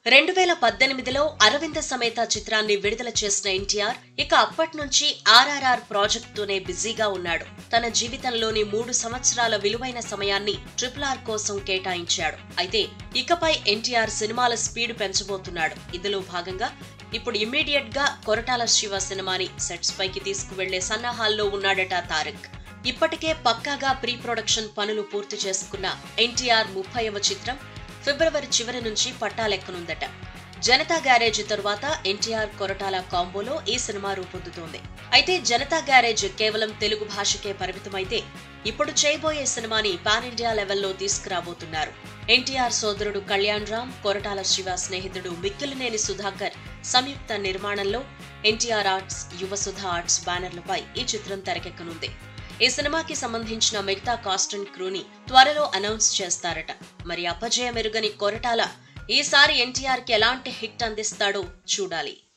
రెండు వేల పద్దెనిమిదిలో అరవింద సమేత చిత్రాన్ని విడుదల చేసిన ఎన్టీఆర్ ఇక అప్పటి నుంచి ఆర్ఆర్ఆర్ ప్రాజెక్టుతోనే బిజీగా ఉన్నాడు తన జీవితంలోని మూడు సంవత్సరాల విలువైన సమయాన్ని ట్రిపుల్ ఆర్ కోసం కేటాయించాడు అయితే ఇకపై ఎన్టీఆర్ సినిమాల స్పీడ్ పెంచబోతున్నాడు ఇందులో భాగంగా ఇప్పుడు ఇమ్మీడియట్ గా కొరటాల శివ సినిమాని సెట్స్ పైకి తీసుకువెళ్లే సన్నాహాల్లో ఉన్నాడట తారక్ ఇప్పటికే పక్కాగా ప్రీ ప్రొడక్షన్ పనులు పూర్తి చేసుకున్న ఎన్టీఆర్ ముప్పైవ చిత్రం ఫిబ్రవరి చివరి నుంచి పట్టాలెక్కనుందట జనతా గ్యారేజ్ తరువాత ఎన్టీఆర్ కొరటాల కాంబోలో ఈ సినిమా రూపొందుతోంది అయితే జనతా గ్యారేజ్ కేవలం తెలుగు భాషకే పరిమితమైతే ఇప్పుడు చేయబోయే సినిమాని పాన్ ఇండియా లెవెల్లో తీసుకురాబోతున్నారు ఎన్టీఆర్ సోదరుడు కళ్యాణ్ రామ్ కొరటాల శివ స్నేహితుడు మిక్కిలినేని సుధాకర్ సంయుక్త నిర్మాణంలో ఎన్టీఆర్ ఆర్ట్స్ యువసుధ ఆర్ట్స్ బ్యానర్లపై ఈ చిత్రం తెరకెక్కనుంది ఈ సినిమాకి సంబంధించిన మిగతా కాస్ట్ అండ్ క్రూని త్వరలో అనౌన్స్ చేస్తారట మరి అపజయ మెరుగని కొరటాల ఈసారి ఎన్టీఆర్ కి ఎలాంటి హిట్ అందిస్తాడో చూడాలి